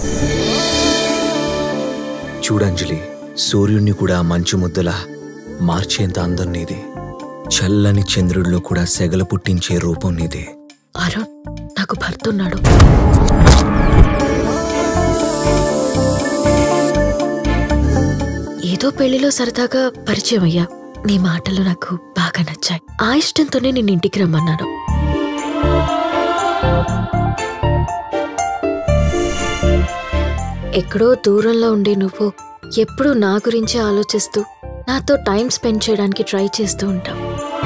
చూడంజలి సూర్యుణ్ణి కూడా మంచు ముద్దలా మార్చేంత అందం నీది చల్లని చంద్రుడిలో కూడా సెగల పుట్టించే రూపం నీదే అరుణ్ నాకు భర్త ఉన్నాడు ఏదో పెళ్లిలో సరదాగా పరిచయం అయ్యా నీ మాటలు నాకు బాగా నచ్చాయి ఆ ఇష్టంతోనే నేను ఇంటికి రమ్మన్నాను ఎక్కడో దూరంలో ఉండే నువ్వు ఎప్పుడూ నా గురించి ఆలోచిస్తూ నాతో టైం స్పెండ్ చేయడానికి ట్రై చేస్తూ ఉంటావు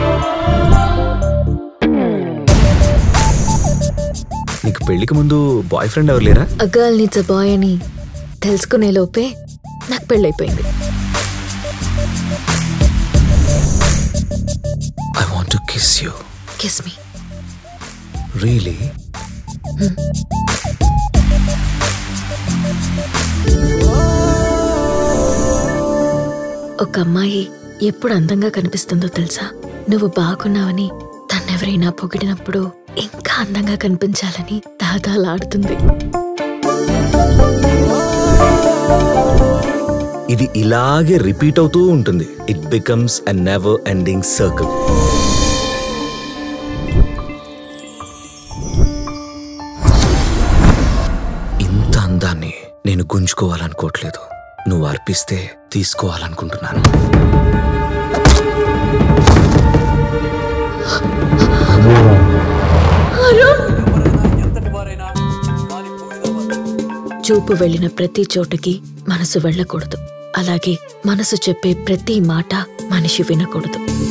నీకు పెళ్లికి ముందు బాయ్ ఫ్రెండ్ ఎవరు లేరా a girl needs a boy అని తెలుసుకునే లోపే నాకు పెళ్ళైపోయింది I want to kiss you kiss me really ఒక అమ్మాయి ఎప్పుడు అందంగా కనిపిస్తుందో తెలుసా నువ్వు బాగున్నావని తన్నెవరైనా పొగిడినప్పుడు ఇంకా అందంగా కనిపించాలని దాదాలాడుతుంది ఇది ఇలాగే రిపీట్ అవుతూ ఉంటుంది it becomes a never ending circle ఇంత అందాన్ని నేను గుంజుకోవాలనుకోవట్లేదు నువ్వు అర్పిస్తే తీసుకోవాలనుకుంటున్నాను చూపు వెళ్ళిన ప్రతి చోటకి మనసు వెళ్ళకూడదు అలాగే మనసు చెప్పే ప్రతి మాట మనిషి వినకూడదు